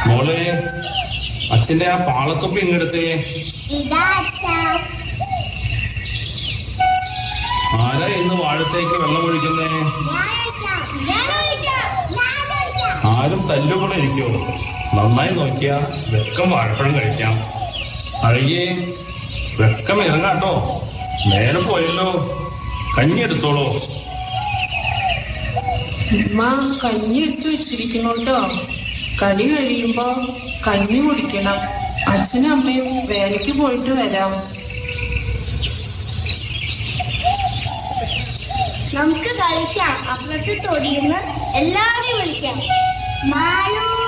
മോളെ അച്ഛന്റെ ആ പാളത്തൊപ്പി ഇങ്ങെടുത്തേ ഇതാ അച്ഛാ ആരാ ഇന്ന് വാഴത്തേക്ക് വെള്ളം ഒഴിക്കുന്നേ ഞാൻ ഒഴിക്കാം. ഞാൻ ഒഴിക്കാം. ഞാൻ ഒഴിക്കാം. ആരും തല്ലുകൂടെ ഇരിക്കോ നന്നായി നോക്കിയാ വെക്കം വാഴപ്പഴം കഴിക്കാം അഴകിയേ വെക്കം ഇറങ്ങാട്ടോ നേരെ പോയല്ലോ കഞ്ഞി എടുത്തോളൂ ഉമ്മ കഞ്ഞി എടുത്തു വെച്ചിരിക്കുന്നു കേട്ടോ കളി കഴിയുമ്പോ കഞ്ഞി കുടിക്കണം അച്ഛനും അമ്മയും വേലയ്ക്ക് പോയിട്ട് വരാം നമുക്ക് കളിക്കാം അപ്പുറത്ത് തൊടിയുന്ന എല്ലാവരെയും വിളിക്കാം മാളു